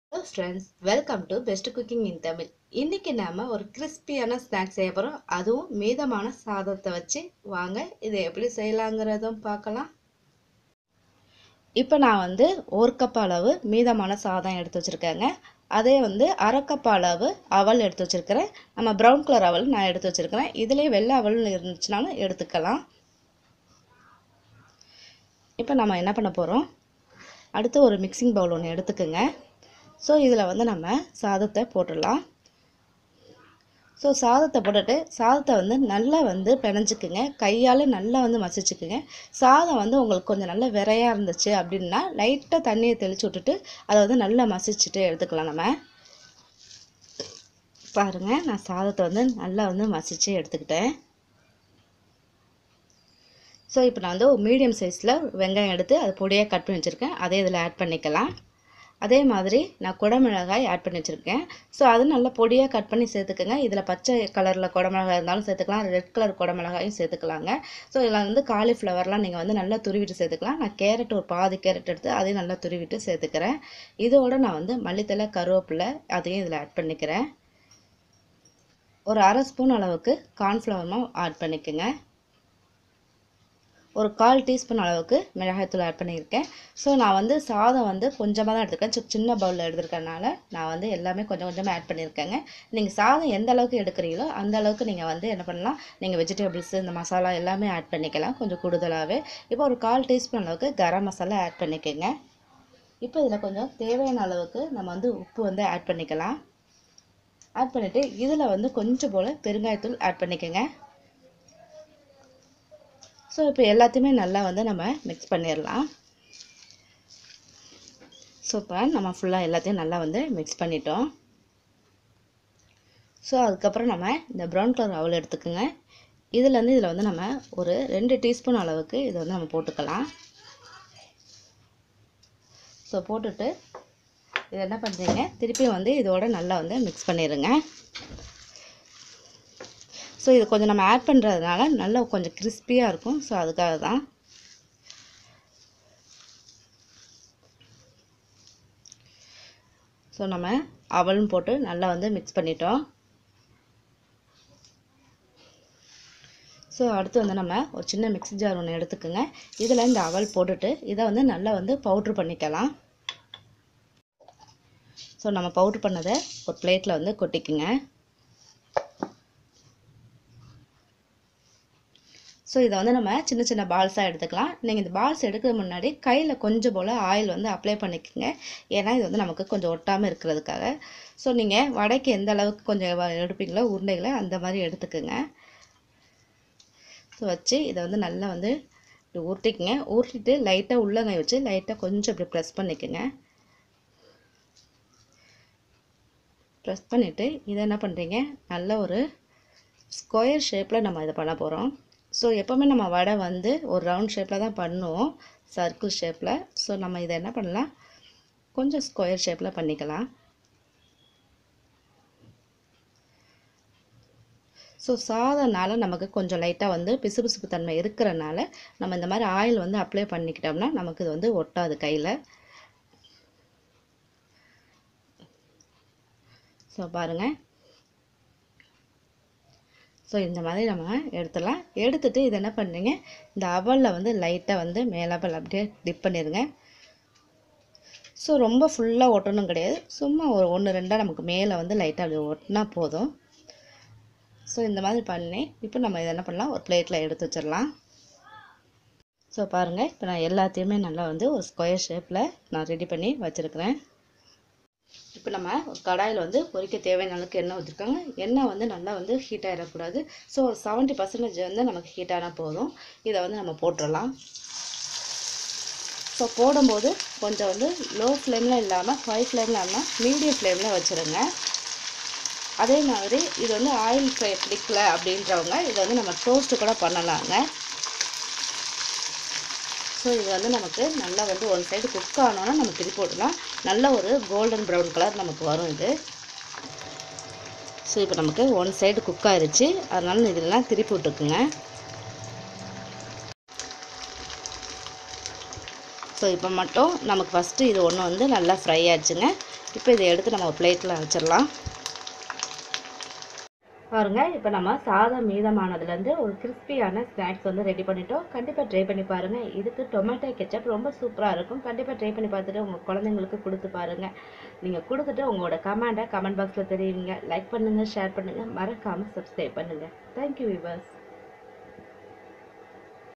hello friends welcome to best cooking in Tamil இன்னைக்கு நாம ஒரு கிறிஸ்பியான ஸ்நாக்ஸ் செய்ய போகிறோம் அதுவும் மீதமான சாதத்தை வச்சு வாங்க இதை எப்படி செய்யலாங்கிறதும் பார்க்கலாம் இப்போ நான் வந்து ஒரு கப் அளவு மீதமான சாதம் எடுத்து வச்சுருக்கேங்க அதே வந்து அரை கப் அளவு அவல் எடுத்து வச்சுருக்கிறேன் நம்ம ப்ரௌன் கலர் அவல் நான் எடுத்து வச்சுருக்கிறேன் இதுலேயே வெள்ளை அவல் இருந்துச்சுனாலும் எடுத்துக்கலாம் இப்போ நம்ம என்ன பண்ண போகிறோம் அடுத்து ஒரு மிக்சிங் பவுல் ஒன்று எடுத்துக்கோங்க ஸோ இதில் வந்து நம்ம சாதத்தை போட்டுடலாம் ஸோ சாதத்தை போட்டுட்டு சாதத்தை வந்து நல்லா வந்து பிணைஞ்சிக்குங்க கையால் நல்லா வந்து மசிச்சுக்குங்க சாதம் வந்து உங்களுக்கு கொஞ்சம் நல்லா விரையாக இருந்துச்சு அப்படின்னா லைட்டாக தண்ணியை தெளித்து விட்டுட்டு அதை வந்து நல்லா மசிச்சுட்டு எடுத்துக்கலாம் நம்ம பாருங்கள் நான் சாதத்தை வந்து நல்லா வந்து மசித்து எடுத்துக்கிட்டேன் ஸோ இப்போ நான் வந்து ஒரு மீடியம் சைஸில் வெங்காயம் எடுத்து அது பொடியாக கட் பண்ணி வச்சுருக்கேன் அதே இதில் ஆட் பண்ணிக்கலாம் அதே மாதிரி நான் குடமிளகாய் ஆட் பண்ணி வச்சுருக்கேன் ஸோ அது நல்லா பொடியாக கட் பண்ணி சேர்த்துக்கோங்க இதில் பச்சை கலரில் குடமிளகாய் இருந்தாலும் சேர்த்துக்கலாம் ரெட் கலர் குடமிளகாயும் சேர்த்துக்கலாங்க ஸோ இதில் வந்து காலிஃப்ளவர்லாம் நீங்கள் வந்து நல்லா துருவிட்டு சேர்த்துக்கலாம் நான் கேரட் ஒரு பாதி கேரட் எடுத்து அதையும் நல்லா துருவிட்டு சேர்த்துக்கிறேன் இதோட நான் வந்து மல்லித்தலை கருவேப்பிலை அதையும் இதில் ஆட் பண்ணிக்கிறேன் ஒரு அரை ஸ்பூன் அளவுக்கு கார்ன்ஃப்ளவர் மாவு ஆட் பண்ணிக்கோங்க ஒரு கால் டீஸ்பூன் அளவுக்கு மிளகாய்த்தூள் ஆட் பண்ணியிருக்கேன் ஸோ நான் வந்து சாதம் வந்து கொஞ்சமாக தான் எடுத்துருக்கேன் சி- சின்ன பவுலில் எடுத்துருக்கனால நான் வந்து எல்லாமே கொஞ்சம் கொஞ்சமாக ஆட் பண்ணியிருக்கேங்க நீங்கள் சாதம் எந்த அளவுக்கு எடுக்கிறீங்களோ அந்த அளவுக்கு நீங்கள் வந்து என்ன பண்ணலாம் நீங்கள் வெஜிடபிள்ஸ் இந்த மசாலா எல்லாமே ஆட் பண்ணிக்கலாம் கொஞ்சம் கூடுதலாகவே இப்போ ஒரு கால் டீஸ்பூன் அளவுக்கு கரம் மசாலா ஆட் பண்ணிக்கோங்க இப்போ இதில் கொஞ்சம் தேவையான அளவுக்கு நம்ம வந்து உப்பு வந்து ஆட் பண்ணிக்கலாம் ஆட் பண்ணிவிட்டு இதில் வந்து கொஞ்சம் போல் பெருங்காயத்தூள் ஆட் பண்ணிக்கோங்க ஸோ இப்போ எல்லாத்தையுமே நல்லா வந்து நம்ம மிக்ஸ் பண்ணிடலாம் ஸோ இப்போ நம்ம ஃபுல்லாக எல்லாத்தையும் நல்லா வந்து மிக்ஸ் பண்ணிட்டோம் ஸோ அதுக்கப்புறம் நம்ம இந்த ப்ரௌன் கலர் அவல் எடுத்துக்கோங்க இதுலேருந்து இதில் வந்து நம்ம ஒரு ரெண்டு டீஸ்பூன் அளவுக்கு இதை வந்து நம்ம போட்டுக்கலாம் ஸோ போட்டுட்டு இதை என்ன பண்ணுறீங்க திருப்பி வந்து இதோட நல்லா வந்து மிக்ஸ் பண்ணிடுங்க ஸோ இது கொஞ்சம் நம்ம ஆட் பண்ணுறதுனால நல்லா கொஞ்சம் கிறிஸ்பியாக இருக்கும் ஸோ அதுக்காக தான் ஸோ நம்ம அவலும் போட்டு நல்லா வந்து மிக்ஸ் பண்ணிட்டோம் ஸோ அடுத்து வந்து நம்ம ஒரு சின்ன மிக்ஸி ஜார் ஒன்று எடுத்துக்கோங்க இதில் இந்த அவல் போட்டுட்டு இதை வந்து நல்லா வந்து பவுட்ரு பண்ணிக்கலாம் ஸோ நம்ம பவுட்ரு பண்ணதை ஒரு பிளேட்டில் வந்து கொட்டிக்குங்க ஸோ இதை வந்து நம்ம சின்ன சின்ன பால்ஸாக எடுத்துக்கலாம் நீங்கள் இந்த பால்ஸ் எடுக்கிற முன்னாடி கையில் கொஞ்சம் போல் ஆயில் வந்து அப்ளை பண்ணிக்கோங்க ஏன்னா இது வந்து நமக்கு கொஞ்சம் ஒட்டாமல் இருக்கிறதுக்காக ஸோ நீங்கள் வடைக்கு எந்த அளவுக்கு கொஞ்சம் வ- எடுப்பீங்களோ உருண்டைகளை அந்த மாதிரி எடுத்துக்கோங்க ஸோ வச்சு இதை வந்து நல்லா வந்து இப்படி உருட்டிக்குங்க உருட்டிட்டு லைட்டாக உள்ளங்கை வச்சு லைட்டாக கொஞ்சம் இப்படி ப்ரெஸ் பண்ணிக்கோங்க ப்ரெஸ் பண்ணிவிட்டு இதை என்ன பண்ணுறீங்க நல்ல ஒரு ஸ்கொயர் ஷேப்பில் நம்ம இதை பண்ண போகிறோம் ஸோ எப்போவுமே நம்ம வடை வந்து ஒரு ரவுண்ட் ஷேப்பில் தான் பண்ணுவோம் சர்க்கிள் ஷேப்பில் ஸோ நம்ம இதை என்ன பண்ணலாம் கொஞ்சம் ஸ்கொயர் ஷேப்பில் பண்ணிக்கலாம் ஸோ சாதனால நமக்கு கொஞ்சம் லைட்டாக வந்து பிசுபிசுப்பு தன்மை இருக்கிறனால நம்ம இந்த மாதிரி ஆயில் வந்து அப்ளை பண்ணிக்கிட்டோம்னா நமக்கு இது வந்து ஒட்டாது கையில் ஸோ பாருங்கள் ஸோ இந்த மாதிரி நம்ம எடுத்துடலாம் எடுத்துட்டு இது என்ன பண்ணுறீங்க இந்த அவலில் வந்து லைட்டாக வந்து மேலாப்பல் அப்படியே டிப் பண்ணிடுங்க ஸோ ரொம்ப ஃபுல்லாக ஒட்டணும் கிடையாது சும்மா ஒரு ஒன்று ரெண்டாக நமக்கு மேலே வந்து லைட்டாக அப்படி ஒட்டினா போதும் ஸோ இந்த மாதிரி பண்ணி இப்போ நம்ம இதை என்ன பண்ணலாம் ஒரு பிளேட்டில் எடுத்து வச்சிடலாம் ஸோ பாருங்கள் இப்போ நான் எல்லாத்தையுமே நல்லா வந்து ஒரு ஸ்கொயர் ஷேப்பில் நான் ரெடி பண்ணி வச்சுருக்கிறேன் இப்போ நம்ம ஒரு கடாயில் வந்து பொரிக்க தேவையான அளவுக்கு எண்ணெய் ஊற்றிருக்காங்க எண்ணெய் வந்து நல்லா வந்து ஹீட் ஆகிடக்கூடாது ஸோ ஒரு செவன்ட்டி பர்சன்டேஜ் வந்து நமக்கு ஹீட் ஆனால் போதும் இதை வந்து நம்ம போட்டுடலாம் ஸோ போடும்போது கொஞ்சம் வந்து லோ ஃப்ளேமில் இல்லாமல் ஹை ஃப்ளேமில் இல்லாமல் மீடியம் ஃப்ளேமில் வச்சுருங்க அதே மாதிரி இது வந்து ஆயில் ஃப்ரை பிடிக்கல அப்படின்றவங்க இதை வந்து நம்ம டோஸ்ட்டு கூட பண்ணலாங்க ஸோ இது வந்து நமக்கு நல்லா வந்து ஒன் சைடு குக் ஆனோன்னா நம்ம திருப்பி போட்டுடலாம் நல்ல ஒரு கோல்டன் ப்ரௌன் கலர் நமக்கு வரும் இது ஸோ இப்போ நமக்கு ஒன் சைடு குக் ஆயிருச்சு அதனால இதெல்லாம் திருப்பி விட்டுக்குங்க ஸோ இப்போ மட்டும் நமக்கு ஃபஸ்ட்டு இது ஒன்று வந்து நல்லா ஃப்ரை ஆச்சுங்க இப்போ இதை எடுத்து நம்ம பிளேட்டில் வச்சிடலாம் பாருங்க இப்போ நம்ம சாதம் மீதமானதுலேருந்து ஒரு கிறிஸ்பியான ஸ்நாக்ஸ் வந்து ரெடி பண்ணிட்டோம் கண்டிப்பாக ட்ரை பண்ணி பாருங்கள் இதுக்கு டொமேட்டோ கெச்சப் ரொம்ப சூப்பராக இருக்கும் கண்டிப்பாக ட்ரை பண்ணி பார்த்துட்டு உங்கள் குழந்தைங்களுக்கு கொடுத்து பாருங்கள் நீங்கள் கொடுத்துட்டு உங்களோட கமெண்ட்டை கமெண்ட் பாக்ஸில் தெரியுங்க லைக் பண்ணுங்கள் ஷேர் பண்ணுங்கள் மறக்காமல் சப்ஸ்கிரைப் பண்ணுங்கள் தேங்க்யூ விவர்ஸ்